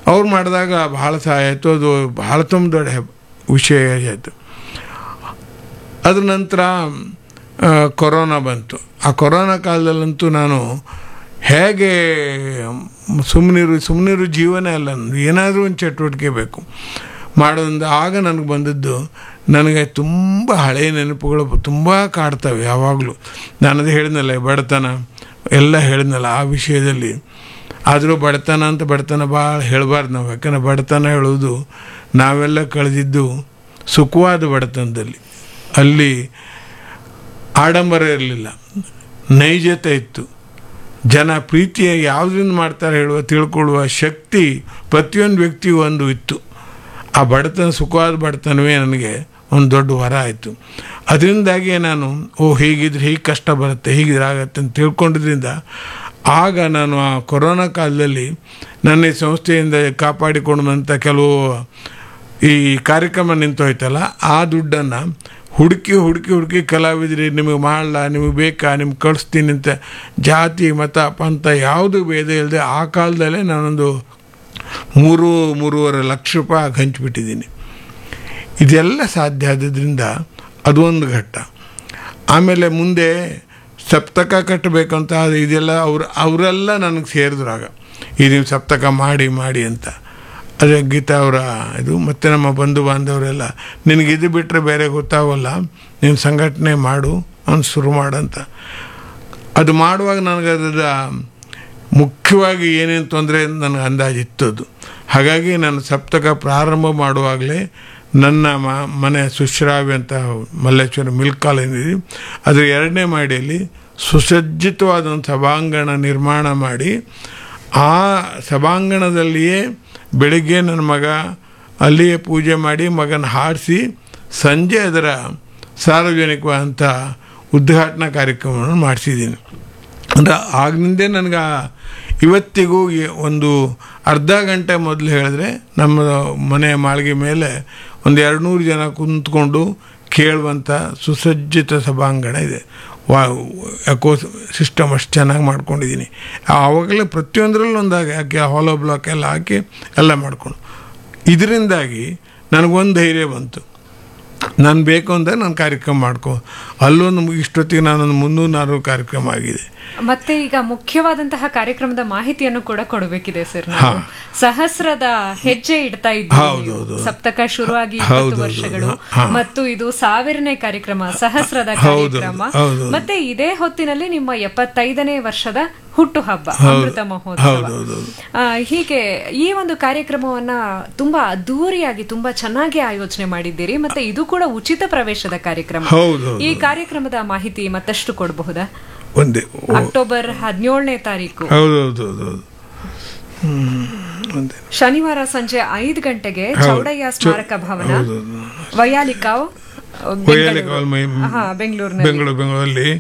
ಅವ್ರು ಮಾಡಿದಾಗ ಭಾಳ ಸಹಾಯ ಆಯಿತು ಅದು ಭಾಳ ತುಂಬ ದೊಡ್ಡ ಹೆಬ್- ವಿಷಯ ಆಯಿತು ಅದ್ರ ನಂತರ ಆ, ಕೊರೋನಾ ಬಂತು ಆ ಕೊರೋನಾ ಕಾಲದಲ್ಲಂತೂ ನಾನು ಹೇಗೆ ಸುಮ್ಮನಿರು ಸುಮ್ಮನಿರು ಜೀವನ ಅಲ್ಲ ನಂದು ಏನಾದರೂ ಒಂದು ಚಟುವಟಿಕೆ ಬೇಕು ಮಾಡೋದ್ರಿಂದ ಆಗ ನನಗೆ ಬಂದದ್ದು ನನಗೆ ತುಂಬ ಹಳೆಯ ನೆನಪುಗಳು ತುಂಬ ಕಾಡ್ತವೆ ಯಾವಾಗಲೂ ನಾನು ಅದು ಹೇಳಿದ್ನಲ್ಲ ಬಡತನ ಎಲ್ಲ ಹೇಳಿದ್ನಲ್ಲ ಆ ವಿಷಯದಲ್ಲಿ ಆದರೂ ಬಡತನ ಅಂತ ಬಡತನ ಭಾಳ ಹೇಳಬಾರ್ದು ನಾವು ಯಾಕಂದರೆ ಬಡತನ ಹೇಳೋದು ನಾವೆಲ್ಲ ಕಳೆದಿದ್ದು ಸುಖವಾದ ಬಡತನದಲ್ಲಿ ಅಲ್ಲಿ ಆಡಂಬರ ಇರಲಿಲ್ಲ ನೈಜತೆ ಇತ್ತು ಜನ ಪ್ರೀತಿಯ ಯಾವುದರಿಂದ ಮಾಡ್ತಾರೆ ಹೇಳುವ ತಿಳ್ಕೊಳ್ಳುವ ಶಕ್ತಿ ಪ್ರತಿಯೊಂದು ವ್ಯಕ್ತಿಗೂ ಒಂದು ಇತ್ತು ಆ ಬಡತನ ಸುಖವಾದ ಬಡತನವೇ ನನಗೆ ಒಂದು ದೊಡ್ಡ ವರ ಆಯಿತು ಅದರಿಂದಾಗಿಯೇ ನಾನು ಓ ಹೀಗಿದ್ರೆ ಹೀಗೆ ಕಷ್ಟ ಬರುತ್ತೆ ಹೀಗಿದ್ರೆ ಆಗತ್ತೆ ಅಂತ ತಿಳ್ಕೊಂಡಿದ್ರಿಂದ ಆಗ ನಾನು ಆ ಕೊರೋನಾ ಕಾಲದಲ್ಲಿ ನನ್ನ ಈ ಸಂಸ್ಥೆಯಿಂದ ಕಾಪಾಡಿಕೊಂಡು ಬಂದಂಥ ಕೆಲವು ಈ ಕಾರ್ಯಕ್ರಮ ನಿಂತೋಯ್ತಲ್ಲ ಆ ದುಡ್ಡನ್ನು ಹುಡುಕಿ ಹುಡುಕಿ ಹುಡುಕಿ ಕಲಾವಿದ್ರಿ ನಿಮಗೆ ಮಾಡಲ್ಲ ನಿಮಗೆ ಬೇಕಾ ನಿಮ್ಗೆ ಕಳಿಸ್ತೀನಿ ಅಂತ ಜಾತಿ ಮತ ಪಂಥ ಯಾವುದು ಭೇದ ಇಲ್ಲದೆ ಆ ಕಾಲದಲ್ಲೇ ನಾನೊಂದು ಮೂರು ಮೂರುವರೆ ಲಕ್ಷ ರೂಪಾಯಿ ಹಂಚಿಬಿಟ್ಟಿದ್ದೀನಿ ಇದೆಲ್ಲ ಸಾಧ್ಯ ಆದದ್ರಿಂದ ಅದು ಒಂದು ಘಟ್ಟ ಆಮೇಲೆ ಮುಂದೆ ಸಪ್ತಕ ಕಟ್ಟಬೇಕಂತ ಅದು ಇದೆಲ್ಲ ಅವ್ರು ಅವರೆಲ್ಲ ನನಗೆ ಸೇರಿದ್ರಾಗ ಈ ನೀವು ಸಪ್ತಕ ಮಾಡಿ ಮಾಡಿ ಅಂತ ಅದೇ ಗೀತಾ ಅವರ ಇದು ಮತ್ತು ನಮ್ಮ ಬಂಧು ಬಾಂಧವರೆಲ್ಲ ನಿನಗೆ ಇದು ಬಿಟ್ಟರೆ ಬೇರೆ ಗೊತ್ತಾಗಲ್ಲ ನೀನು ಸಂಘಟನೆ ಮಾಡು ಅವ್ನು ಶುರು ಮಾಡಂತ ಅದು ಮಾಡುವಾಗ ನನಗೆ ಅದರ ಮುಖ್ಯವಾಗಿ ಏನೇನು ತೊಂದರೆ ನನಗೆ ಅಂದಾಜಿತ್ತು ಅದು ಹಾಗಾಗಿ ನಾನು ಸಪ್ತಕ ಪ್ರಾರಂಭ ಮಾಡುವಾಗಲೇ ನನ್ನ ಮ ಮನೆ ಸುಶ್ರಾವ್ಯ ಅಂತ ಮಲ್ಲೇಶ್ವರ ಮಿಲ್ಕ್ ಕಾಲೇಜ್ ಇದೆ ಅದರ ಎರಡನೇ ಮಾಡಿಯಲ್ಲಿ ಸುಸಜ್ಜಿತವಾದ ಒಂದು ಸಭಾಂಗಣ ನಿರ್ಮಾಣ ಮಾಡಿ ಆ ಸಭಾಂಗಣದಲ್ಲಿಯೇ ಬೆಳಿಗ್ಗೆ ನನ್ನ ಮಗ ಅಲ್ಲಿಯೇ ಪೂಜೆ ಮಾಡಿ ಮಗನ ಹಾಡಿಸಿ ಸಂಜೆ ಅದರ ಸಾರ್ವಜನಿಕವಾದಂಥ ಉದ್ಘಾಟನಾ ಕಾರ್ಯಕ್ರಮವನ್ನು ಮಾಡಿಸಿದ್ದೀನಿ ಅಂದರೆ ಆಗಿನಿಂದೇ ನನಗೆ ಇವತ್ತಿಗೂ ಈ ಒಂದು ಅರ್ಧ ಗಂಟೆ ಮೊದಲು ಹೇಳಿದ್ರೆ ನಮ್ಮ ಮನೆಯ ಮಾಳಿಗೆ ಮೇಲೆ ಒಂದು ಎರಡು ನೂರು ಜನ ಕುಂತ್ಕೊಂಡು ಕೇಳುವಂಥ ಸುಸಜ್ಜಿತ ಸಭಾಂಗಣ ಇದೆ ವಾ ಎಕೋ ಸಿಸ್ಟಮ್ ಅಷ್ಟು ಚೆನ್ನಾಗಿ ಮಾಡ್ಕೊಂಡಿದ್ದೀನಿ ಆವಾಗಲೇ ಪ್ರತಿಯೊಂದರಲ್ಲೂ ಒಂದು ಹಾಕಿ ಹಾಲೋ ಬ್ಲಾಕ್ ಎಲ್ಲ ಹಾಕಿ ಎಲ್ಲ ಮಾಡ್ಕೊಂಡು ಇದರಿಂದಾಗಿ ನನಗೊಂದು ಧೈರ್ಯ ಬಂತು ನಾನು ಬೇಕು ಅಂದರೆ ನಾನು ಕಾರ್ಯಕ್ರಮ ಮಾಡ್ಕೊ ಅಲ್ಲೂ ನಮಗೆ ಇಷ್ಟೊತ್ತಿಗೆ ನಾನೊಂದು ಮುನ್ನೂರು ನಾನ್ನೂರು ಕಾರ್ಯಕ್ರಮ ಆಗಿದೆ ಮತ್ತೆ ಈಗ ಮುಖ್ಯವಾದಂತಹ ಕಾರ್ಯಕ್ರಮದ ಮಾಹಿತಿಯನ್ನು ಕೂಡ ಕೊಡಬೇಕಿದೆ ಸರ್ ನಾವು ಸಹಸ್ರದ ಹೆಜ್ಜೆ ಇಡ್ತಾ ಇದ್ದೀವಿ ಹೌದು, ನೀವು. ಹೌದು. ಸಪ್ತಕ ಶುರುವಾಗಿ ಹೌದು, ಇಪ್ಪತ್ತು ಹೌದು, ವರ್ಷಗಳು ಹಾ. ಮತ್ತು ಇದು ಸಾವಿರನೇ ಕಾರ್ಯಕ್ರಮ ಸಹಸ್ರದ ಹೌದು, ಕಾರ್ಯಕ್ರಮ ಹೌದು, ಹೌದು. ಮತ್ತೆ ಇದೇ ಹೊತ್ತಿನಲ್ಲಿ ನಿಮ್ಮ ಎಪ್ಪತ್ತೈದನೇ ವರ್ಷದ ಹುಟ್ಟು ಹಬ್ಬ ಹೌದು. ಅಮೃತ ಮಹೋತ್ಸವ ಹೌದು, ಹೌದು, ಹೌದು. ಆ, ಹೀಗೆ ಈ ಒಂದು ಕಾರ್ಯಕ್ರಮವನ್ನ ತುಂಬಾ ಅದ್ದೂರಿಯಾಗಿ ತುಂಬಾ ಚೆನ್ನಾಗಿ ಆಯೋಜನೆ ಮಾಡಿದ್ದೀರಿ ಮತ್ತೆ ಇದು ಕೂಡ ಉಚಿತ ಪ್ರವೇಶದ ಕಾರ್ಯಕ್ರಮ ಹೌದು, ಹೌದು. ಈ ಕಾರ್ಯಕ್ರಮದ ಮಾಹಿತಿ ಮತ್ತಷ್ಟು ಕೊಡಬಹುದಾ ಒಂದೇ ಓ, ಅಕ್ಟೋಬರ್ ಹದಿನೇಳನೇ ತಾರೀಕು ಹೌದು ಹೌದು ಹೌದು ಹೌದು ಹ್ಮ್, ಒಂದೇ ಶನಿವಾರ ಸಂಜೆ ಐದು ಗಂಟೆಗೆ ಹೌದು. ಚೌಡಯ್ಯ ಸ್ಮಾರಕ ಭವನ ಹೌದು, ಹೌದು. ವಯಾಲಿಕಾವ್ ವೈಯಾಲಿಕಾವಲ್ ಮೈ- ಹಾ ಬೆಂಗಳೂರಿನಲ್ಲಿ ಬೆಂಗಳೂರು ಬೆಂಗಳೂರಲ್ಲಿ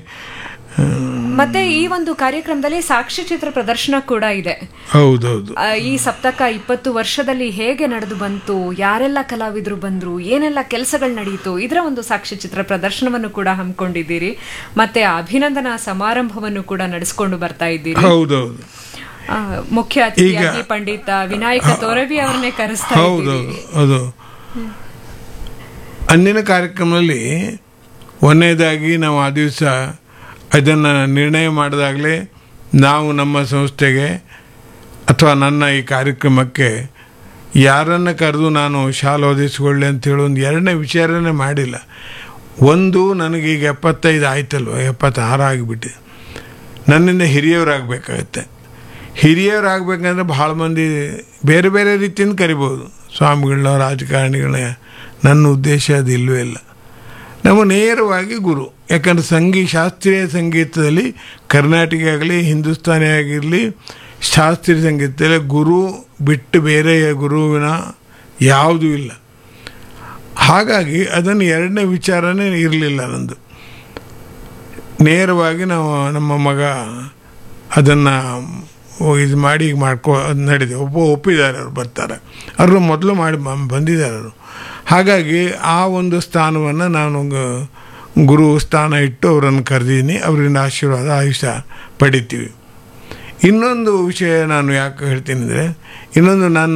ಮತ್ತೆ ಈ ಒಂದು ಕಾರ್ಯಕ್ರಮದಲ್ಲಿ ಸಾಕ್ಷಿ ಚಿತ್ರ ಪ್ರದರ್ಶನ ಕೂಡ ಇದೆ ಹೌದು ಹೌದು ಆ, ಈ ಸಪ್ತಕ ಇಪ್ಪತ್ತು ವರ್ಷದಲ್ಲಿ ಹೇಗೆ ನಡೆದು ಬಂತು ಯಾರೆಲ್ಲ ಕಲಾವಿದರು ಬಂದ್ರು ಏನೆಲ್ಲ ಕೆಲಸಗಳು ನಡೆಯಿತು ಇದರ ಒಂದು ಸಾಕ್ಷ್ಯ ಚಿತ್ರ ಪ್ರದರ್ಶನವನ್ನು ಕೂಡ ಹಮ್ಮಿಕೊಂಡಿದ್ದೀರಿ ಮತ್ತೆ ಅಭಿನಂದನಾ ಸಮಾರಂಭವನ್ನು ಕೂಡ ನಡೆಸ್ಕೊಂಡು ಬರ್ತಾ ಇದ್ದೀರಿ ಹೌದು ಹೌದು ಆ, ಮುಖ್ಯ ಅತಿಥಿಯಾಗಿ ಪಂಡಿತ ವಿನಾಯಕ ತೋರವಿ ಅವರನ್ನೇ ಕರೆಸ್ತಾ ಹೌದು ಇದ್ದೀರಿ ಹೌದು ಅಂದಿನ ಕಾರ್ಯಕ್ರಮದಲ್ಲಿ ಒಂದನೇದಾಗಿ ನಾವು ಆ ದಿವಸ ಅದನ್ನು ನಿರ್ಣಯ ಮಾಡಿದಾಗಲೇ ನಾವು ನಮ್ಮ ಸಂಸ್ಥೆಗೆ ಅಥವಾ ನನ್ನ ಈ ಕಾರ್ಯಕ್ರಮಕ್ಕೆ ಯಾರನ್ನು ಕರೆದು ನಾನು ಶಾಲೆ ಓದಿಸ್ಕೊಳ್ಳಿ ಅಂತೇಳಿ ಒಂದು ಎರಡನೇ ವಿಚಾರನೇ ಮಾಡಿಲ್ಲ ಒಂದು ನನಗೀಗ ಎಪ್ಪತ್ತೈದು ಆಯ್ತಲ್ವ ಎಪ್ಪತ್ತಾರು ಆಗಿಬಿಟ್ಟಿದೆ ನನ್ನಿಂದ ಹಿರಿಯವರಾಗಬೇಕಾಗತ್ತೆ ಹಿರಿಯರಾಗಬೇಕಂದ್ರೆ ಭಾಳ ಮಂದಿ ಬೇರೆ ಬೇರೆ ರೀತಿಯಿಂದ ಕರಿಬೋದು ಸ್ವಾಮಿಗಳನ್ನ ರಾಜಕಾರಣಿಗಳನ್ನ ನನ್ನ ಉದ್ದೇಶ ಅದು ಇಲ್ಲವೇ ಇಲ್ಲ ನಮ್ಮ ನೇರವಾಗಿ ಗುರು ಯಾಕಂದ್ರೆ ಸಂಗೀ ಶಾಸ್ತ್ರೀಯ ಸಂಗೀತದಲ್ಲಿ ಕರ್ನಾಟಕ ಆಗಲಿ ಹಿಂದೂಸ್ತಾನಿ ಆಗಿರಲಿ ಶಾಸ್ತ್ರೀಯ ಸಂಗೀತದಲ್ಲಿ ಗುರು ಬಿಟ್ಟು ಬೇರೆ ಗುರುವಿನ ಯಾವುದೂ ಇಲ್ಲ ಹಾಗಾಗಿ ಅದನ್ನು ಎರಡನೇ ವಿಚಾರನೇ ಇರಲಿಲ್ಲ ನಂದು ನೇರವಾಗಿ ನಾವು ನಮ್ಮ ಮಗ ಅದನ್ನು ಇದು ಮಾಡಿ ಈಗ ಮಾಡ್ಕೊ ಅದು ನಡೆದಿದೆ ಒಬ್ಬ ಒಪ್ಪಿದ್ದಾರೆ ಅವ್ರು ಬರ್ತಾರೆ ಅವರು ಮೊದಲು ಮಾಡಿ ಬ- ಬಂದಿದ್ದಾರೆ ಅವರು ಹಾಗಾಗಿ ಆ ಒಂದು ಸ್ಥಾನವನ್ನು ನಾನು ಗ- ಗುರು ಸ್ಥಾನ ಇಟ್ಟು ಅವರನ್ನು ಕರೆದಿದ್ದೀನಿ ಅವರಿಂದ ಆಶೀರ್ವಾದ ಆಯುಷ್ಯ ಪಡಿತೀವಿ ಇನ್ನೊಂದು ವಿಷಯ ನಾನು ಯಾಕೆ ಹೇಳ್ತೀನಿ ಅಂದರೆ ಇನ್ನೊಂದು ನನ್ನ